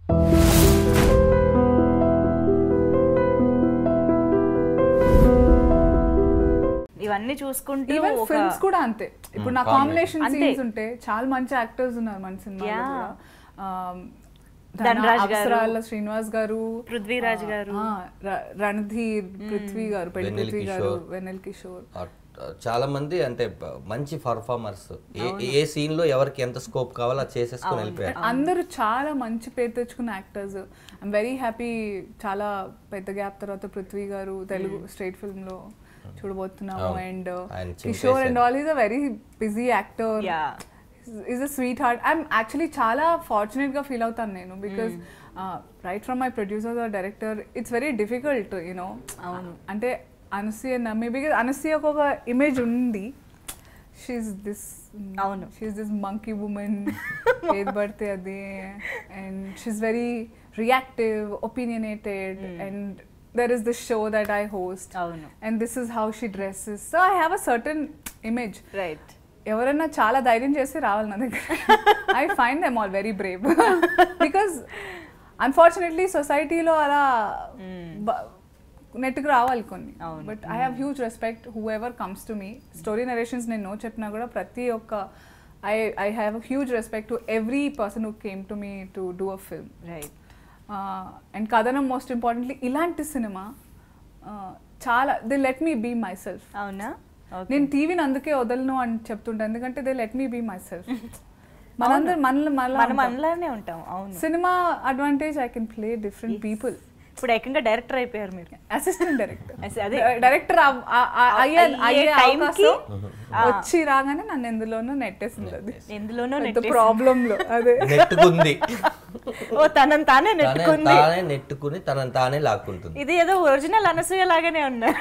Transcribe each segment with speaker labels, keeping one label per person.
Speaker 1: ఇవన్నీ చూసుకుంటూ
Speaker 2: ఈవెన్
Speaker 1: ఒక
Speaker 2: ఫిల్మ్స్ కూడా అంతే ఇప్పుడు నా
Speaker 3: combination.
Speaker 2: కాంబినేషన్
Speaker 1: అంతే.
Speaker 2: సీన్స్ ఉంటే చాలా మంచి యాక్టర్స్ ఉన్నారు మన సినిమాలో
Speaker 1: Yeah.
Speaker 2: కూడా. Um,
Speaker 1: ధనరాజ్
Speaker 2: ధన-
Speaker 1: గారు.
Speaker 2: అప్సరాల శ్రీనివాస్ గారు
Speaker 1: పృథ్వీరాజ్
Speaker 2: ఆ,
Speaker 1: గారు.
Speaker 2: ఆ, ర- రణధీర్ పృథ్వీ గారు పెళ్లి
Speaker 3: వెన్నెల
Speaker 2: పృథ్వీ గారు
Speaker 3: కిషోర్.
Speaker 2: వెన్నెల్ కిషోర్
Speaker 3: ఆ, చాలా మంది అంటే బ- మంచి పర్ఫార్మర్స్ ఏ ఏ సీన్ లో ఎవరికి ఎంత స్కోప్ కావాలో అది చేసేసుకొని వెళ్ళిపోయారు
Speaker 2: అందరూ చాలా మంచి పేరు తెచ్చుకున్న యాక్టర్స్ ఐమ్ వెరీ హ్యాపీ చాలా పెద్ద గ్యాప్ తర్వాత పృథ్వీ గారు తెలుగు స్ట్రైట్ ఫిల్మ్ లో చూడబోతున్నాము
Speaker 3: అవును.
Speaker 2: అండ్
Speaker 3: ఆయన
Speaker 2: కిషోర్ అండ్
Speaker 3: చింపేశారు.
Speaker 2: All is a very busy actor
Speaker 1: Yeah.
Speaker 2: Is a sweetheart I'm actually చాలా ఫార్చునేట్ గా ఫీల్ అవుతాను నేను because right from my producer or director it's very difficult you know
Speaker 1: అవును.
Speaker 2: అంటే అనసూయ నమ్మి బికాస్ అనసూయకు ఒక ఇమేజ్ ఉంది షీఈ్ దిస్
Speaker 1: అవును.
Speaker 2: షీఈ్ దిస్ మంకీ ఉమెన్ ఏది పడితే అది and she's very reactive opinionated and there is this show that I host
Speaker 1: అవును.
Speaker 2: And this is how she dresses so I have a certain image
Speaker 1: right
Speaker 2: ఎవరైనా చాలా ధైర్యం చేసి రావాలి నా దగ్గర I find them all very brave because unfortunately సొసైటీలో అలా నెట్కి రావాలి కొన్ని
Speaker 1: అవును.
Speaker 2: But I have huge respect whoever comes to me story narrations నేను నో చెప్పినా కూడా ప్రతి ఒక్క I I have huge respect to every person who came to me to do a film
Speaker 1: right
Speaker 2: and కథనం most importantly ఇలాంటి cinema చాలా they let me be myself
Speaker 1: అవునా Okay.
Speaker 2: నేను టీవీని అందుకే వదలను అని చెప్తుంటా ఎందుకంటే they let me be myself మనందరూ మనల్ని
Speaker 1: మనం
Speaker 2: మన
Speaker 1: మనలానే ఉంటాం అవును
Speaker 2: cinema advantage I can play different people
Speaker 1: ఇప్పుడు ఏకంగా డైరెక్టర్ అయిపోయారు మీరు
Speaker 2: అసిస్టెంట్ డైరెక్టర్
Speaker 1: అస- అదే.
Speaker 2: డైరెక్టర్ అయ్యే
Speaker 1: అయ్యే
Speaker 2: అయ్యే
Speaker 1: టైంకి,
Speaker 2: అవకాశం వచ్చి రాగానే నన్ను ఎందులోనూ నెట్టేసింది అది
Speaker 1: ఎందులోనో
Speaker 2: పెద్ద
Speaker 1: నెట్టేసి-
Speaker 2: ప్రాబ్లమ్ లో అదే
Speaker 3: నెట్టుకుంది
Speaker 1: ఓ తనని తానే
Speaker 3: తానే
Speaker 1: నెట్టుకుంది
Speaker 3: తానే నెట్టుకుని తనని తానే లాక్కుంటుంది
Speaker 1: ఇది ఏదో ఒరిజినల్ అనసూయ లాగానే ఉన్నారు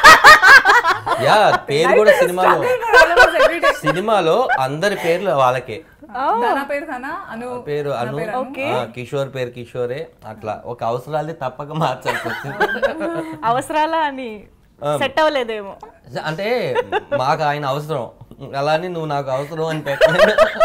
Speaker 3: యా పేరు కూడా సినిమాలో సినిమాలో అందరి పేర్లు వాళ్ళకే
Speaker 2: ధన పేరు ధన అను
Speaker 3: పేరు
Speaker 2: నా
Speaker 3: అను
Speaker 2: పేరు అను.
Speaker 3: ఆ, కిషోర్ పేరు కిషోరే అట్లా ఒక అవసరాలే తప్పక మార్చాల్సి వచ్చింది
Speaker 1: అవసరాలా అని సెట్ అవ్వలేదేమో
Speaker 3: అంటే మాకు ఆయన అవసరం అలానే నువ్వు నాకు అవసరం అని పెట్ట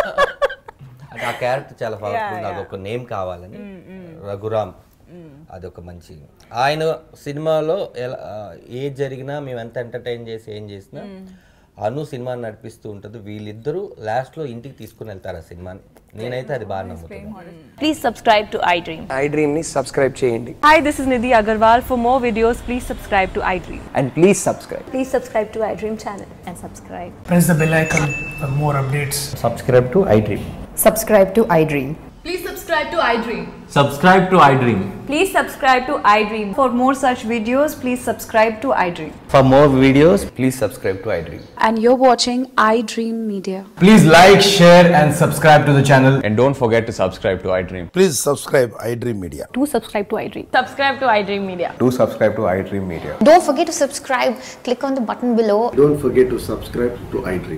Speaker 3: అంటే ఆ క్యారెక్టర్ చాలా పవర్ఫుల్ నాకు ఒక నేమ్ కావాలని రఘురామ్ అదొక మంచి ఆయన సినిమాలో ఎలా ఆ, ఏది జరిగినా మేము ఎంత ఎంటర్టైన్ చేసి ఏం చేసినా అను సినిమా నడిపిస్తూ ఉంటుంది వీళ్ళిద్దరూ లాస్ట్ లో ఇంటికి తీసుకుని వెళ్తారు ఆ సినిమాని నేనైతే అది బాగా నమ్ముతున్నాను
Speaker 4: Please subscribe to iDream.
Speaker 5: ఐ డ్రీమ్ని సబ్స్క్రైబ్ చేయండి
Speaker 6: Hi, this is Nidhi Agarwal. For more videos, please subscribe to iDream.
Speaker 5: And please subscribe
Speaker 4: Please subscribe to iDream channel and subscribe.
Speaker 7: press the bell icon for more updates.
Speaker 5: Subscribe to iDream
Speaker 8: subscribe to iDream.
Speaker 4: Please subscribe to iDream.
Speaker 9: Subscribe to iDream.
Speaker 6: Please subscribe to iDream. For more such videos, please subscribe to iDream.
Speaker 5: For more videos please subscribe to iDream
Speaker 8: And you're watching iDream Media.
Speaker 9: Please like, share, and subscribe to the channel.
Speaker 10: And don't forget to subscribe to iDream.
Speaker 11: Please subscribe iDream Media.
Speaker 8: Do subscribe to iDream.
Speaker 6: Subscribe to iDream Media.
Speaker 10: Do subscribe to iDream Media.
Speaker 12: Don't forget to subscribe. Click on the button below.
Speaker 11: Don't forget to subscribe to iDream.